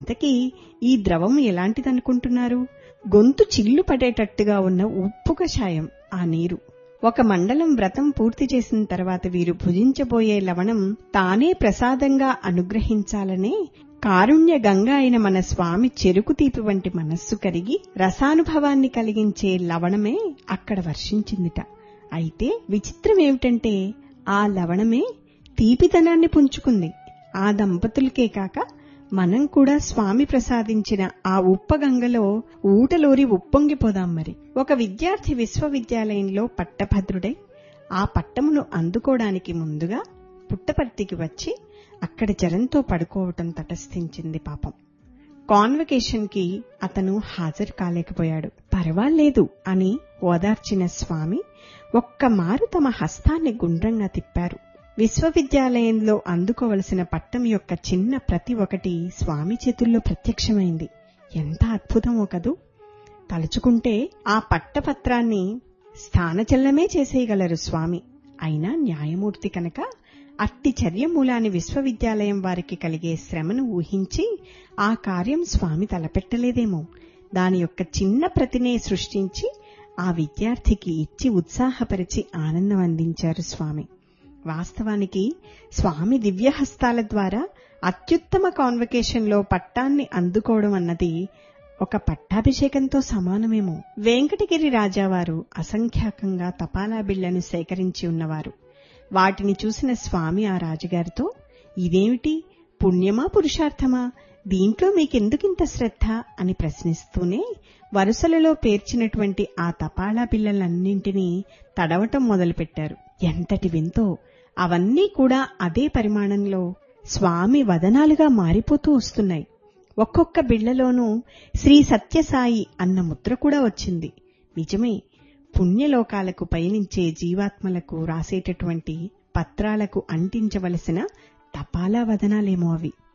ఇంతకీ ఈ ద్రవం ఎలాంటిదనుకుంటున్నారు గొంతు చిల్లు పడేటట్టుగా ఉన్న ఉప్పు కషాయం ఆ నీరు ఒక మండలం వ్రతం పూర్తి చేసిన తర్వాత వీరు భుజించబోయే లవణం తానే ప్రసాదంగా అనుగ్రహించాలనే కారుణ్య గంగా అయిన మన స్వామి చెరుకు తీపి వంటి మనస్సు కరిగి రసానుభవాన్ని కలిగించే లవణమే అక్కడ వర్షించిందిట అయితే విచిత్రం ఏమిటంటే ఆ లవణమే తీపితనాన్ని పుంజుకుంది ఆ దంపతులకే కాక మనం కూడా స్వామి ప్రసాదించిన ఆ ఉప్పగంగలో ఊటలోరి ఉప్పొంగిపోదాం మరి ఒక విద్యార్థి విశ్వవిద్యాలయంలో పట్టభద్రుడై ఆ పట్టమును అందుకోవడానికి ముందుగా పుట్టపర్తికి వచ్చి అక్కడ జరంతో పడుకోవటం తటస్థించింది పాపం కాన్వకేషన్ కి అతను హాజరు కాలేకపోయాడు పర్వాలేదు అని ఓదార్చిన స్వామి ఒక్క మారు తమ హస్తాన్ని గుండ్రంగా తిప్పారు విశ్వవిద్యాలయంలో అందుకోవలసిన పట్టం యొక్క చిన్న ప్రతి ఒకటి స్వామి చేతుల్లో ప్రత్యక్షమైంది ఎంత అద్భుతమో కదూ తలుచుకుంటే ఆ పట్టపత్రాన్ని స్థానచలనమే చేసేయగలరు స్వామి అయినా న్యాయమూర్తి కనుక అట్టి చర్య మూలాన్ని విశ్వవిద్యాలయం వారికి కలిగే శ్రమను ఊహించి ఆ కార్యం స్వామి తలపెట్టలేదేమో దాని యొక్క చిన్న ప్రతినే సృష్టించి ఆ విద్యార్థికి ఇచ్చి ఉత్సాహపరిచి ఆనందం అందించారు స్వామి వాస్తవానికి స్వామి దివ్యహస్తాల ద్వారా అత్యుత్తమ కాన్వకేషన్లో పట్టాన్ని అందుకోవడం అన్నది ఒక పట్టాభిషేకంతో సమానమేమో వెంకటగిరి రాజావారు అసంఖ్యాకంగా తపాలా బిళ్లను సేకరించి ఉన్నవారు వాటిని చూసిన స్వామి ఆ రాజుగారితో ఇదేమిటి పుణ్యమా పురుషార్థమా దీంట్లో మీకెందుకింత శ్రద్ధ అని ప్రశ్నిస్తూనే వరుసలలో పేర్చినటువంటి ఆ తపాలా బిళ్ళలన్నింటినీ తడవటం మొదలుపెట్టారు ఎంతటి వింతో అవన్నీ కూడా అదే పరిమాణంలో స్వామి వదనాలుగా మారిపోతూ వస్తున్నాయి ఒక్కొక్క బిళ్లలోనూ శ్రీ సత్యసాయి అన్న ముద్ర కూడా వచ్చింది నిజమే పుణ్యలోకాలకు పయనించే జీవాత్మలకు రాసేటటువంటి పత్రాలకు అంటించవలసిన తపాలా వదనాలేమో అవి